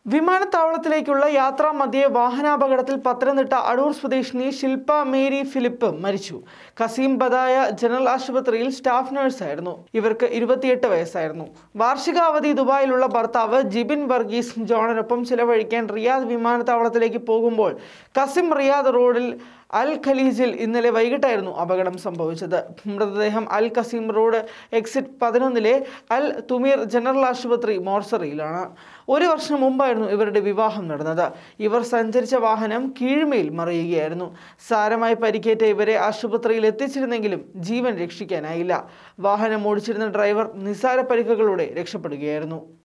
വിമാനത്താവളത്തിലേക്കുള്ള യാത്രാ മധ്യേ വാഹനാപകടത്തിൽ പത്തനംതിട്ട അടൂർ സ്വദേശിനി ശില്പ മേരി ഫിലിപ്പ് മരിച്ചു കസീം ബദായ ജനറൽ ആശുപത്രിയിൽ സ്റ്റാഫ് നഴ്സായിരുന്നു ഇവർക്ക് ഇരുപത്തിയെട്ട് വയസ്സായിരുന്നു വാർഷികാവധി ദുബായിലുള്ള ഭർത്താവ് ജിബിൻ വർഗീസ് ജോണിനൊപ്പം ചിലവഴിക്കാൻ റിയാദ് വിമാനത്താവളത്തിലേക്ക് പോകുമ്പോൾ കസിം റിയാദ് റോഡിൽ അൽ ഖലീജിൽ ഇന്നലെ വൈകിട്ടായിരുന്നു അപകടം സംഭവിച്ചത് മൃതദേഹം അൽ കസീം റോഡ് എക്സിറ്റ് പതിനൊന്നിലെ അൽ തുമീർ ജനറൽ ആശുപത്രി മോർച്ചറിയിലാണ് ഒരു വർഷം മുമ്പായിരുന്നു ഇവരുടെ വിവാഹം നടന്നത് ഇവർ സഞ്ചരിച്ച വാഹനം കീഴ്മേൽ മറിയുകയായിരുന്നു സാരമായി പരിക്കേറ്റ ഇവരെ ആശുപത്രിയിൽ എത്തിച്ചിരുന്നെങ്കിലും ജീവൻ രക്ഷിക്കാനായില്ല വാഹനം ഓടിച്ചിരുന്ന ഡ്രൈവർ നിസാര പരിക്കുകളോടെ രക്ഷപ്പെടുകയായിരുന്നു